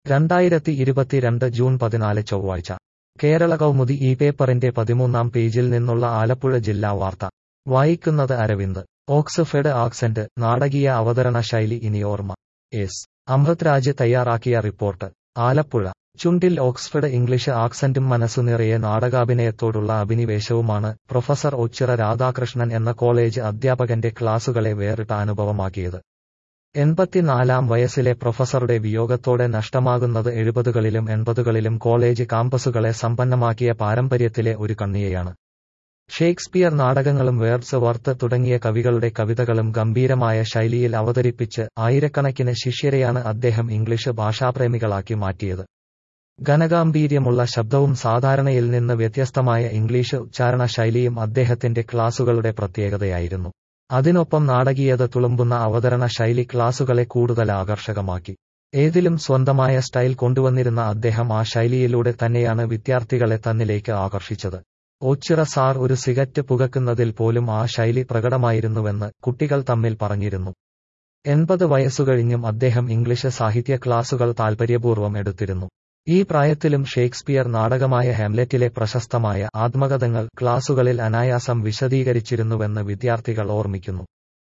രണ്ടായിരത്തി ഇരുപത്തിരണ്ട് ജൂൺ പതിനാല് ചൊവ്വാഴ്ച കേരള കൗമുദി ഈ പേപ്പറിന്റെ പതിമൂന്നാം പേജിൽ നിന്നുള്ള ആലപ്പുഴ ജില്ലാ വാർത്ത വായിക്കുന്നത് അരവിന്ദ് ഓക്സ്ഫഡ് ആക്സന്റ് നാടകീയ അവതരണ ശൈലി ഇനി ഓർമ്മ എസ് അമൃത് രാജ് തയ്യാറാക്കിയ റിപ്പോർട്ട് ആലപ്പുഴ ചുണ്ടിൽ ഓക്സ്ഫഡ് ഇംഗ്ലീഷ് ആക്സന്റും മനസ്സു നിറയെ നാടകാഭിനയത്തോടുള്ള അഭിനിവേശവുമാണ് പ്രൊഫസർ ഒച്ചിറ രാധാകൃഷ്ണൻ എന്ന കോളേജ് അധ്യാപകന്റെ ക്ലാസുകളെ വേറിട്ട അനുഭവമാക്കിയത് എൺപത്തിനാലാം വയസ്സിലെ പ്രൊഫസറുടെ വിയോഗത്തോടെ നഷ്ടമാകുന്നത് എഴുപതുകളിലും എൺപതുകളിലും കോളേജ് കാമ്പസുകളെ സമ്പന്നമാക്കിയ പാരമ്പര്യത്തിലെ ഒരു കണ്ണിയയാണ് ഷേക്സ്പിയർ നാടകങ്ങളും വേർഡ്സ് വർത്ത് തുടങ്ങിയ കവികളുടെ കവിതകളും ഗംഭീരമായ ശൈലിയിൽ അവതരിപ്പിച്ച് ആയിരക്കണക്കിന് ശിഷ്യരെയാണ് അദ്ദേഹം ഇംഗ്ലീഷ് ഭാഷാപ്രേമികളാക്കി മാറ്റിയത് ഘനഗാംഭീര്യമുള്ള ശബ്ദവും സാധാരണയിൽ നിന്ന് വ്യത്യസ്തമായ ഇംഗ്ലീഷ് ഉച്ചാരണ ശൈലിയും അദ്ദേഹത്തിന്റെ ക്ലാസുകളുടെ പ്രത്യേകതയായിരുന്നു അതിനൊപ്പം നാടകീയത തുളുമ്പുന്ന അവതരണ ശൈലി ക്ലാസുകളെ കൂടുതൽ ആകർഷകമാക്കി ഏതിലും സ്വന്തമായ സ്റ്റൈൽ കൊണ്ടുവന്നിരുന്ന അദ്ദേഹം ആ ശൈലിയിലൂടെ തന്നെയാണ് വിദ്യാർത്ഥികളെ തന്നിലേക്ക് ആകർഷിച്ചത് ഓച്ചിറ സാർ ഒരു സിഗറ്റ് പുകക്കുന്നതിൽ പോലും ആ ശൈലി പ്രകടമായിരുന്നുവെന്ന് കുട്ടികൾ തമ്മിൽ പറഞ്ഞിരുന്നു എൺപത് വയസ്സുകഴിഞ്ഞും അദ്ദേഹം ഇംഗ്ലീഷ് സാഹിത്യ ക്ലാസുകൾ താൽപര്യപൂർവ്വം എടുത്തിരുന്നു ഈ പ്രായത്തിലും ഷേക്സ്പിയർ നാടകമായ ഹാംലെറ്റിലെ പ്രശസ്തമായ ആത്മകഥങ്ങൾ ക്ലാസുകളിൽ അനായാസം വിശദീകരിച്ചിരുന്നുവെന്ന് വിദ്യാർത്ഥികൾ ഓർമ്മിക്കുന്നു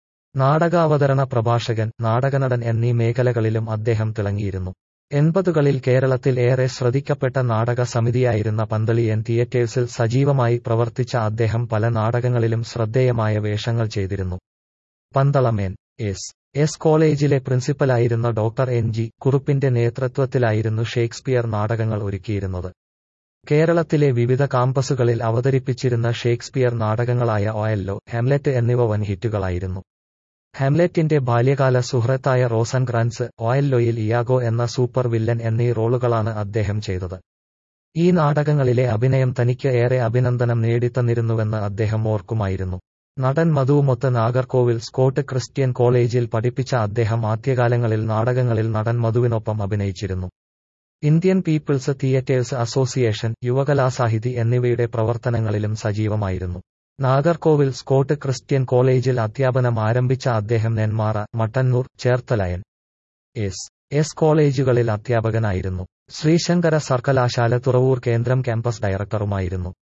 നാടകാവതരണ പ്രഭാഷകൻ നാടകനടൻ എന്നീ മേഖലകളിലും അദ്ദേഹം തിളങ്ങിയിരുന്നു എൺപതുകളിൽ കേരളത്തിൽ ഏറെ ശ്രദ്ധിക്കപ്പെട്ട നാടക സമിതിയായിരുന്ന പന്തളിയൻ തിയേറ്റേഴ്സിൽ സജീവമായി പ്രവർത്തിച്ച അദ്ദേഹം പല നാടകങ്ങളിലും ശ്രദ്ധേയമായ വേഷങ്ങൾ ചെയ്തിരുന്നു പന്തളമേൻ എസ് എസ് കോളേജിലെ പ്രിൻസിപ്പലായിരുന്ന ഡോക്ടർ എൻ ജി കുറുപ്പിന്റെ നേതൃത്വത്തിലായിരുന്നു ഷേക്സ്പിയർ നാടകങ്ങൾ ഒരുക്കിയിരുന്നത് കേരളത്തിലെ വിവിധ കാമ്പസുകളിൽ അവതരിപ്പിച്ചിരുന്ന ഷേക്സ്പിയർ നാടകങ്ങളായ ഓയല്ലോ ഹാംലെറ്റ് എന്നിവ വൻ ഹിറ്റുകളായിരുന്നു ഹാംലെറ്റിന്റെ ബാല്യകാല സുഹൃത്തായ റോസൻ ഗ്രാൻസ് ഓയല്ലോയിൽ ഇയാഗോ എന്ന സൂപ്പർ വില്ലൻ എന്നീ റോളുകളാണ് അദ്ദേഹം ചെയ്തത് ഈ നാടകങ്ങളിലെ അഭിനയം തനിക്ക് ഏറെ അഭിനന്ദനം നേടിത്തന്നിരുന്നുവെന്ന് അദ്ദേഹം ഓർക്കുമായിരുന്നു നടൻ മധുവുമൊത്ത് നാഗർകോവിൽ സ്കോട്ട് ക്രിസ്ത്യൻ കോളേജിൽ പഠിപ്പിച്ച അദ്ദേഹം ആദ്യകാലങ്ങളിൽ നാടകങ്ങളിൽ നടൻ മധുവിനൊപ്പം അഭിനയിച്ചിരുന്നു Indian People's Theatres Association Yuvakalasahithi എന്നിവയുടെ പ്രവർത്തനങ്ങളിലും സജീവമായിരുന്നു നാഗർകോവിൽ സ്കോട്ട് ക്രിസ്ത്യൻ കോളേജിൽ അധ്യാപനം ആരംഭിച്ച അദ്ദേഹം നെന്മാറ മട്ടന്നൂർ ചേർത്തലയൻ എസ് എസ് കോളേജുകളിൽ അധ്യാപകനായിരുന്നു ശ്രീശങ്കര സർക്കലാശാല തുറവൂർ കേന്ദ്രം ക്യാമ്പസ് ഡയറക്ടറുമായിരുന്നു